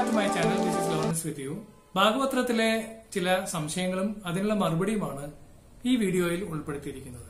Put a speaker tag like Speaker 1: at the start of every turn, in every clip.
Speaker 1: back to my channel this is Lawrence with you ഭാഗവത്രത്തിലെ ചില സംശയങ്ങളും അതിനുള്ള മറുപടിയുമാണ് ഈ വീഡിയോയിൽ ഉൾപ്പെടുത്തിയിരിക്കുന്നത്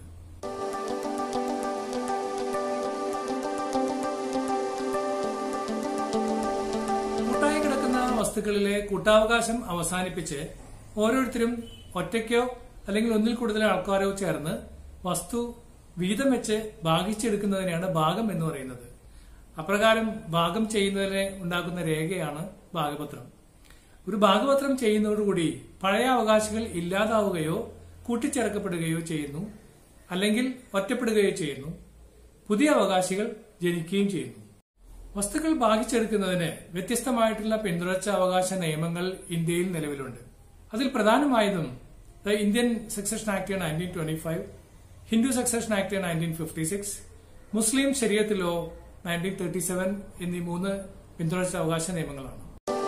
Speaker 1: കൂട്ടായി കിടക്കുന്ന വസ്തുക്കളിലെ കൂട്ടാവകാശം അവസാനിപ്പിച്ച് ഓരോരുത്തരും ഒറ്റയ്ക്കോ അല്ലെങ്കിൽ ഒന്നിൽ കൂടുതൽ ആൾക്കാരോ ചേർന്ന് വസ്തു വീതം വെച്ച് ഭാഗിച്ചെടുക്കുന്നതിനെയാണ് ഭാഗം എന്ന് പറയുന്നത് അപ്രകാരം ഭാഗം ചെയ്യുന്നതിന് ഉണ്ടാക്കുന്ന രേഖയാണ് ഭാഗപത്രം ഒരു ഭാഗപത്രം ചെയ്യുന്നതോടുകൂടി പഴയ അവകാശികൾ ഇല്ലാതാവുകയോ കൂട്ടിച്ചേർക്കപ്പെടുകയോ ചെയ്യുന്നു അല്ലെങ്കിൽ ഒറ്റപ്പെടുകയോ ചെയ്യുന്നു പുതിയ അവകാശികൾ ജനിക്കുകയും ചെയ്യുന്നു വസ്തുക്കൾ ഭാഗിച്ചെടുക്കുന്നതിന് വ്യത്യസ്തമായിട്ടുള്ള പിന്തുടർച്ച അവകാശ നിയമങ്ങൾ ഇന്ത്യയിൽ നിലവിലുണ്ട് അതിൽ പ്രധാനമായതും the Indian succession act nineteen twenty five Hindu succession act nineteen fifty six Muslim Shariat law nineteen thirty seven എന്നീ മൂന്ന് പിന്തുടർച്ച അവകാശ നിയമങ്ങളാണ്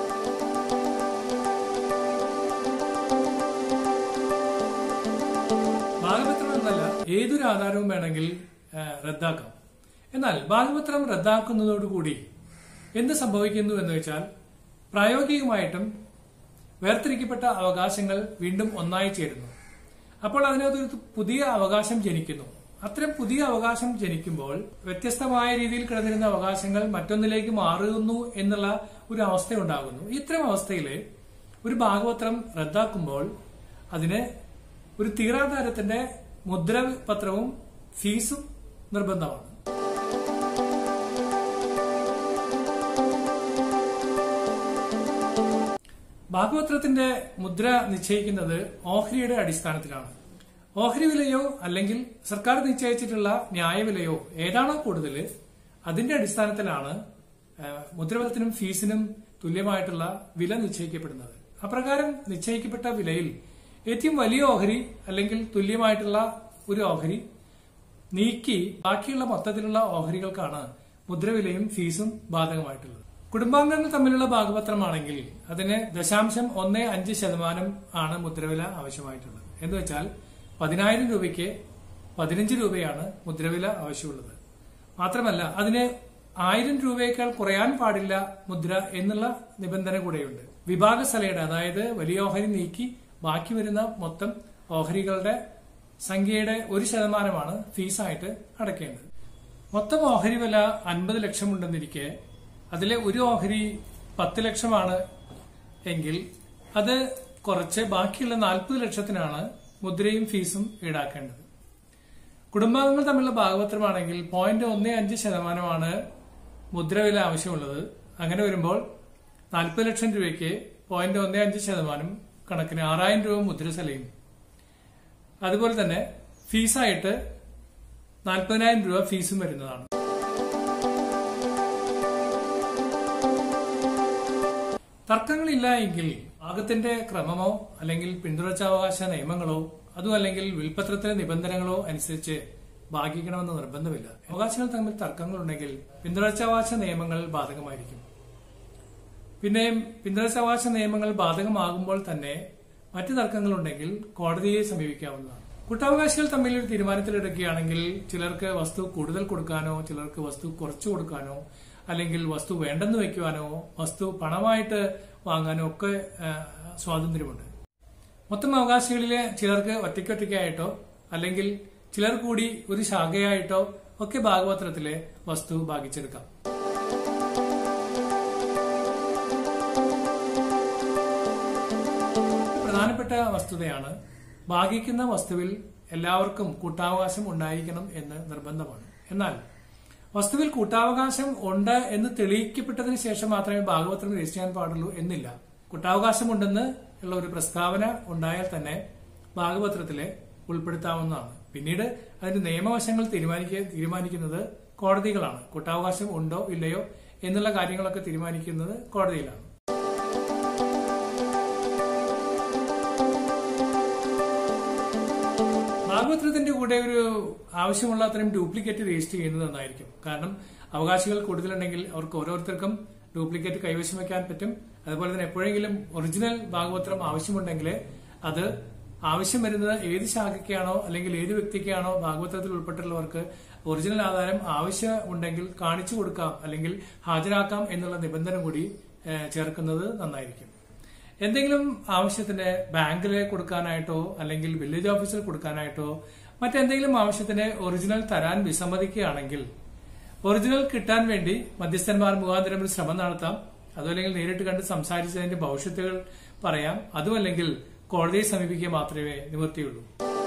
Speaker 1: ഭാഗപത്രം എന്നല്ല ഏതൊരു ആധാരവും വേണമെങ്കിൽ ആ, റദ്ദാക്കാം എന്നാൽ ഭാഗപത്രം റദ്ദാക്കുന്നതോടുകൂടി എന്ത് സംഭവിക്കുന്നു എന്ന് വെച്ചാൽ പ്രായോഗികമായിട്ടും വേർതിരിക്കപ്പെട്ട അവകാശങ്ങൾ വീണ്ടും ഒന്നായി ചേരുന്നു അപ്പോൾ അതിനകത്തൊരു പുതിയ അവകാശം ജനിക്കുന്നു അത്തരം പുതിയ അവകാശം ജനിക്കുമ്പോൾ വ്യത്യസ്തമായ രീതിയിൽ കിടന്നിരുന്ന അവകാശങ്ങൾ മറ്റൊന്നിലേക്ക് മാറുന്നു എന്നുള്ള ഒരു അവസ്ഥ ഉണ്ടാകുന്നു ഇത്തരം അവസ്ഥയിൽ ഒരു ഭാഗപത്രം റദ്ദാക്കുമ്പോൾ അതിന് ഒരു തീറാധാരത്തിന്റെ മുദ്രപത്രവും ഫീസും നിർബന്ധമാണ് ഭാഗവത്രത്തിന്റെ മുദ്ര നിശ്ചയിക്കുന്നത് ഓഹരിയുടെ അടിസ്ഥാനത്തിലാണ് ഓഹരി വിലയോ അല്ലെങ്കിൽ സർക്കാർ നിശ്ചയിച്ചിട്ടുള്ള ന്യായവിലയോ ഏതാണോ കൂടുതൽ അതിന്റെ അടിസ്ഥാനത്തിലാണ് ആ, മുദ്രപത്രത്തിനും ഫീസിനും തുല്യമായിട്ടുള്ള വില നിശ്ചയിക്കപ്പെടുന്നത് അപ്രകാരം നിശ്ചയിക്കപ്പെട്ട വിലയിൽ ഏറ്റവും വലിയ ഓഹരി അല്ലെങ്കിൽ തുല്യമായിട്ടുള്ള ഒരു ഓഹരി നീക്കി ബാക്കിയുള്ള മൊത്തത്തിലുള്ള ഓഹരികൾക്കാണ് മുദ്രവിലയും ഫീസും ബാധകമായിട്ടുള്ളത് കുടുംബാംഗങ്ങൾ തമ്മിലുള്ള ഭാഗപത്രമാണെങ്കിൽ അതിന് ദശാംശം ഒന്ന് അഞ്ച് ശതമാനം ആണ് മുദ്രവില ആവശ്യമായിട്ടുള്ളത് എന്ന് വെച്ചാൽ പതിനായിരം രൂപയ്ക്ക് പതിനഞ്ച് രൂപയാണ് മുദ്രവില ആവശ്യമുള്ളത് മാത്രമല്ല അതിന് ആയിരം രൂപയേക്കാൾ കുറയാൻ പാടില്ല മുദ്ര എന്നുള്ള നിബന്ധന കൂടെയുണ്ട് വിഭാഗ സലയുടെ അതായത് വലിയ ഓഹരി നീക്കി ബാക്കി വരുന്ന മൊത്തം ഓഹരികളുടെ സംഖ്യയുടെ ഒരു ശതമാനമാണ് ഫീസായിട്ട് അടയ്ക്കേണ്ടത് മൊത്തം ഓഹരി വില അൻപത് ലക്ഷം ഉണ്ടെന്നിരിക്കെ അതിലെ ഒരു ഓഹരി പത്ത് ലക്ഷമാണ് എങ്കിൽ അത് കുറച്ച് ബാക്കിയുള്ള നാൽപ്പത് ലക്ഷത്തിനാണ് മുദ്രയും ഫീസും ഈടാക്കേണ്ടത് കുടുംബാംഗങ്ങൾ തമ്മിലുള്ള ഭാഗപത്രമാണെങ്കിൽ പോയിന്റ് ഒന്ന് അഞ്ച് ശതമാനമാണ് മുദ്രവില ആവശ്യമുള്ളത് അങ്ങനെ വരുമ്പോൾ നാൽപ്പത് ലക്ഷം രൂപയ്ക്ക് പോയിന്റ് ഒന്ന് അഞ്ച് ശതമാനം കണക്കിന് ആറായിരം രൂപ മുദ്രസലയും അതുപോലെ തന്നെ ഫീസായിട്ട് നാൽപ്പതിനായിരം രൂപ ഫീസും വരുന്നതാണ് തർക്കങ്ങളില്ല എങ്കിൽ ഭാഗത്തിന്റെ ക്രമമോ അല്ലെങ്കിൽ പിന്തുടർച്ചാവകാശ നിയമങ്ങളോ അതും അല്ലെങ്കിൽ വിൽപത്രത്തിലെ നിബന്ധനകളോ അനുസരിച്ച് ഭാഗിക്കണമെന്ന് നിർബന്ധമില്ല അവകാശങ്ങൾ തമ്മിൽ തർക്കങ്ങളുണ്ടെങ്കിൽ പിന്തുടർച്ചാവകാശ നിയമങ്ങൾ ബാധകമായിരിക്കും പിന്നെയും പിന്തുടർച്ചാവകാശ നിയമങ്ങൾ ബാധകമാകുമ്പോൾ തന്നെ മറ്റു തർക്കങ്ങളുണ്ടെങ്കിൽ കോടതിയെ സമീപിക്കാവുന്നതാണ് കുറ്റാവകാശികൾ തമ്മിൽ ഒരു തീരുമാനത്തിലെടുക്കുകയാണെങ്കിൽ ചിലർക്ക് വസ്തു കൂടുതൽ കൊടുക്കാനോ ചിലർക്ക് വസ്തു കുറച്ചു കൊടുക്കാനോ അല്ലെങ്കിൽ വസ്തു വേണ്ടെന്ന് വെക്കുവാനോ വസ്തു പണമായിട്ട് വാങ്ങാനോ ഒക്കെ ആ, സ്വാതന്ത്ര്യമുണ്ട് മൊത്തം അവകാശികളിലെ ചിലർക്ക് ഒറ്റയ്ക്കൊറ്റയ്ക്കായിട്ടോ അല്ലെങ്കിൽ ചിലർ കൂടി ഒരു ശാഖയായിട്ടോ ഒക്കെ ഭാഗപത്രത്തിലെ വസ്തു ഭാഗിച്ചെടുക്കാം പ്രധാനപ്പെട്ട വസ്തുതയാണ് ഭാഗിക്കുന്ന വസ്തുവിൽ എല്ലാവർക്കും കൂട്ടാവകാശം ഉണ്ടായിരിക്കണം എന്ന് നിർബന്ധമാണ് എന്നാൽ വസ്തുവിൽ കൂട്ടാവകാശം ഉണ്ട് എന്ന് തെളിയിക്കപ്പെട്ടതിന് ശേഷം മാത്രമേ ഭാഗപത്രം രജിസ്റ്റർ ചെയ്യാൻ പാടുള്ളൂ എന്നില്ല കൂട്ടാവകാശമുണ്ടെന്ന് ഉള്ള ഒരു പ്രസ്താവന ഉണ്ടായാൽ തന്നെ ഭാഗപത്രത്തിലെ ഉൾപ്പെടുത്താവുന്നതാണ് പിന്നീട് അതിന്റെ നിയമവശങ്ങൾ തീരുമാനിക്ക തീരുമാനിക്കുന്നത് കോടതികളാണ് കൂട്ടാവകാശം ഉണ്ടോ ഇല്ലയോ എന്നുള്ള കാര്യങ്ങളൊക്കെ തീരുമാനിക്കുന്നത് കോടതിയിലാണ് ഭാഗവത്രത്തിന്റെ കൂടെ ഒരു ആവശ്യമുള്ള അത്രയും ഡ്യൂപ്ലിക്കേറ്റ് രജിസ്റ്റർ ചെയ്യുന്നത് നന്നായിരിക്കും കാരണം അവകാശികൾ കൂടുതലുണ്ടെങ്കിൽ അവർക്ക് ഓരോരുത്തർക്കും ഡ്യൂപ്ലിക്കേറ്റ് കൈവശം വെക്കാൻ പറ്റും അതുപോലെ തന്നെ എപ്പോഴെങ്കിലും ഒറിജിനൽ ഭാഗവത്രം ആവശ്യമുണ്ടെങ്കിൽ അത് ആവശ്യം വരുന്നത് ഏത് ശാഖയ്ക്കാണോ അല്ലെങ്കിൽ ഏത് വ്യക്തിക്കാണോ ഭാഗവത്രത്തിൽ ഉൾപ്പെട്ടുള്ളവർക്ക് ഒറിജിനൽ ആധാരം ആവശ്യം ഉണ്ടെങ്കിൽ കാണിച്ചു കൊടുക്കാം അല്ലെങ്കിൽ ഹാജരാക്കാം എന്നുള്ള നിബന്ധന കൂടി ഏഹ്, ചേർക്കുന്നത് നന്നായിരിക്കും എന്തെങ്കിലും ആവശ്യത്തിന് ബാങ്കിൽ കൊടുക്കാനായിട്ടോ അല്ലെങ്കിൽ വില്ലേജ് ഓഫീസിൽ കൊടുക്കാനായിട്ടോ മറ്റെന്തെങ്കിലും ആവശ്യത്തിന് ഒറിജിനൽ തരാൻ വിസമ്മതിക്കുകയാണെങ്കിൽ ഒറിജിനൽ കിട്ടാൻ വേണ്ടി മധ്യസ്ഥന്മാർ മുഖാന്തരം ഒരു ശ്രമം നടത്താം അതുമല്ലെങ്കിൽ നേരിട്ട് കണ്ട് സംസാരിച്ചതിന്റെ ഭവിഷ്യത്തുകൾ പറയാം അതുമല്ലെങ്കിൽ കോടതിയെ സമീപിക്കുക മാത്രമേ നിവൃത്തിയുള്ളൂ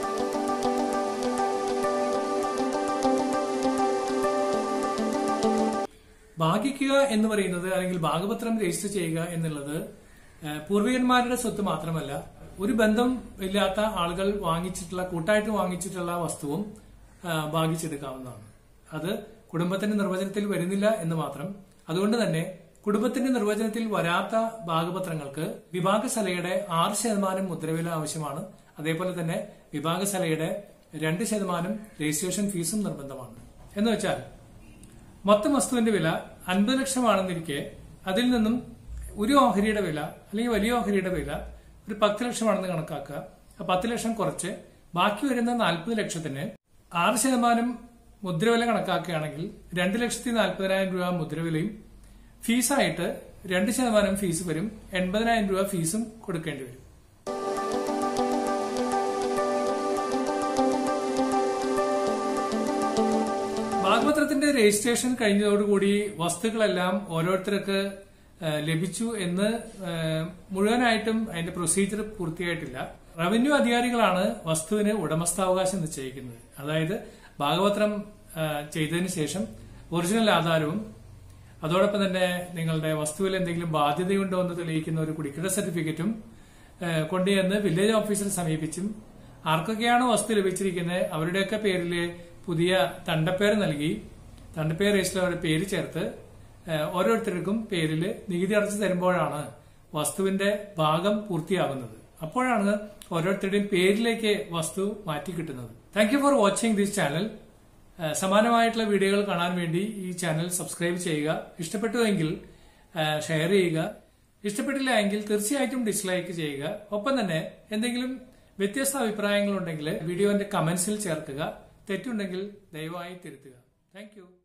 Speaker 1: ഭാഗിക്കുക എന്ന് പറയുന്നത് അല്ലെങ്കിൽ ഭാഗപത്രം രജിസ്റ്റർ ചെയ്യുക എന്നുള്ളത് ഏഹ്, പൂർവികന്മാരുടെ സ്വത്ത് മാത്രമല്ല ഒരു ബന്ധം ഇല്ലാത്ത ആളുകൾ വാങ്ങിച്ചിട്ടുള്ള കൂട്ടായിട്ട് വാങ്ങിച്ചിട്ടുള്ള വസ്തുവും ആ, ഭാഗിച്ചെടുക്കാവുന്നതാണ് അത് കുടുംബത്തിന്റെ നിർവചനത്തിൽ വരുന്നില്ല എന്ന് മാത്രം അതുകൊണ്ട് തന്നെ കുടുംബത്തിന്റെ നിർവചനത്തിൽ വരാത്ത ഭാഗപത്രങ്ങൾക്ക് വിഭാഗശലയുടെ ആറ് ശതമാനം മുദ്രവില ആവശ്യമാണ് അതേപോലെ തന്നെ വിഭാഗശലയുടെ രണ്ട് ശതമാനം രജിസ്ട്രേഷൻ ഫീസും നിർബന്ധമാണ് എന്ന് വെച്ചാൽ മൊത്തം വസ്തുവിന്റെ വില അൻപത് ലക്ഷമാണെന്നിരിക്കെ അതിൽ നിന്നും ഒരു ഓഹരിയുടെ വില അല്ലെങ്കിൽ വലിയ ഓഹരിയുടെ വില ഒരു പത്ത് ലക്ഷമാണെന്ന് കണക്കാക്കുക ആ പത്ത് ലക്ഷം കുറച്ച് ബാക്കി വരുന്ന നാൽപ്പത് ലക്ഷത്തിന് ആറ് ശതമാനം മുദ്രവില കണക്കാക്കുകയാണെങ്കിൽ രണ്ട് ലക്ഷത്തി നാൽപ്പതിനായിരം രൂപ മുദ്രവിലയും ഫീസായിട്ട് രണ്ട് ശതമാനം ഫീസ് വരും എൺപതിനായിരം രൂപ ഫീസും കൊടുക്കേണ്ടി വരും ഭാഗപത്രത്തിന്റെ രജിസ്ട്രേഷൻ കഴിഞ്ഞതോടുകൂടി വസ്തുക്കളെല്ലാം ഓരോരുത്തർക്ക് ഏഹ്, ലഭിച്ചു എന്ന് ഏഹ്, മുഴുവനായിട്ടും അതിന്റെ പ്രൊസീജിയർ പൂർത്തിയായിട്ടില്ല റവന്യൂ അധികാരികളാണ് വസ്തുവിന് ഉടമസ്ഥാവകാശം നിശ്ചയിക്കുന്നത് അതായത് ഭാഗപത്രം ഏഹ്, ചെയ്തതിനു ശേഷം ഒറിജിനൽ ആധാരവും അതോടൊപ്പം തന്നെ നിങ്ങളുടെ വസ്തുവിൽ എന്തെങ്കിലും ബാധ്യതയുണ്ടോ എന്ന് തെളിയിക്കുന്ന ഒരു കുടിക്കിട സർട്ടിഫിക്കറ്റും ഏഹ്, കൊണ്ടുചെന്ന് വില്ലേജ് ഓഫീസറെ സമീപിച്ചും ആർക്കൊക്കെയാണോ വസ്തു ലഭിച്ചിരിക്കുന്നത് അവരുടെയൊക്കെ പേരിൽ പുതിയ തണ്ടപ്പേര് നൽകി തണ്ടപ്പേര് രജിസ്റ്റർ അവരുടെ പേര് ചേർത്ത് ഏഹ്, ഓരോരുത്തർക്കും പേരിൽ നികുതി അടച്ചു തരുമ്പോഴാണ് വസ്തുവിന്റെ ഭാഗം പൂർത്തിയാകുന്നത് അപ്പോഴാണ് ഓരോരുത്തരുടെയും പേരിലേക്ക് വസ്തു മാറ്റി കിട്ടുന്നത് thank you for watching this channel ഏഹ് സമാനമായിട്ടുള്ള വീഡിയോകൾ കാണാൻ വേണ്ടി ഈ ചാനൽ സബ്സ്ക്രൈബ് ചെയ്യുക ഇഷ്ടപ്പെട്ടുവെങ്കിൽ ഏഹ് ഷെയർ ചെയ്യുക ഇഷ്ടപ്പെട്ടില്ല എങ്കിൽ തീർച്ചയായിട്ടും ഡിസ്ലൈക്ക് ചെയ്യുക ഒപ്പം തന്നെ എന്തെങ്കിലും വ്യത്യസ്ത അഭിപ്രായങ്ങളുണ്ടെങ്കിൽ വീഡിയോന്റെ കമന്റ്സിൽ ചേർക്കുക തെറ്റുണ്ടെങ്കിൽ ദയവായി തിരുത്തുക താങ്ക്